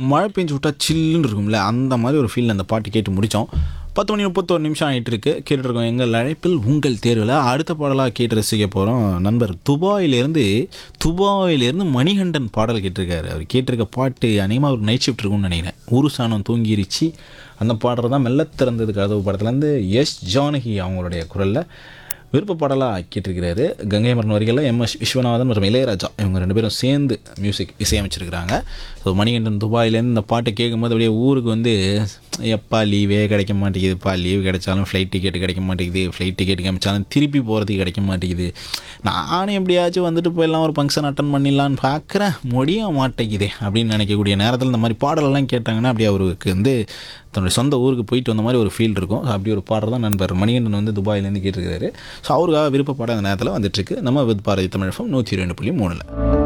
மழை பெஞ்சு விட்டா சில்லுன்னு இருக்கும்ல அந்த மாதிரி ஒரு ஃபீல் அந்த பாட்டு கேட்டு முடித்தோம் பத்து மணி முப்பத்தோரு நிமிஷம் ஆகிட்டு இருக்கு கேட்டுருக்கோம் எங்கள் அழைப்பில் உங்கள் தேர்வில் அடுத்த பாடலாக கேட்டு ரசிக்க போகிறோம் நண்பர் துபாயிலேருந்து துபாயிலேருந்து மணிகண்டன் பாடல் கேட்டிருக்காரு அவர் கேட்டிருக்க பாட்டு அநேகமாக ஒரு நைட் ஷிஃப்ட் இருக்கும்னு நினைக்கிறேன் ஊரு சாணம் தூங்கிருச்சு அந்த பாடல் தான் மெல்ல திறந்தது கதவு படத்துலேருந்து எஸ் ஜானகி அவங்களுடைய குரலில் விருப்ப பாடலாக கேட்டிருக்கிறாரு கங்கை மரன் வரிகளில் எம் எஸ் விஸ்வநாதன் மற்றும் இளையராஜா இவங்க ரெண்டு பேரும் சேர்ந்து மியூசிக் இசையமைச்சிருக்கிறாங்க ஸோ மணிகண்டன் துபாயிலேருந்து இந்த பாட்டை கேட்கும்போது அப்படியே ஊருக்கு வந்து எப்பா லீவே கிடைக்க மாட்டேங்குதுப்பா லீவ் கிடைச்சாலும் ஃப்ளைட் டிக்கெட் கிடைக்க மாட்டேங்குது ஃப்ளைட் டிக்கெட் கிடைச்சாலும் திருப்பி போகிறதுக்கு கிடைக்க மாட்டேங்குது நானும் எப்படியாச்சும் வந்துட்டு போயிடலாம் ஒரு ஃபங்க்ஷன் அட்டன் பண்ணிடலான்னு பார்க்குறேன் முடிய மாட்டேங்குதே அப்படின்னு நினைக்கக்கூடிய நேரத்தில் இந்த மாதிரி பாடலெல்லாம் கேட்டாங்கன்னா அப்படியே அவருக்கு வந்து தன்னுடைய சொந்த ஊருக்கு போயிட்டு வந்த மாதிரி ஒரு ஃபீல் இருக்கும் ஸோ அப்படி ஒரு பாடல் தான் நண்பர் மணிகண்டன் வந்து துபாயிலேருந்து கேட்டிருக்காரு ஸோ அவருக்காக விருப்ப பாடம் அந்த நேரத்தில் வந்துட்டுருக்கு நம்ம வித் பாரதி தமிழ் நூற்றி ரெண்டு புள்ளி மூணில்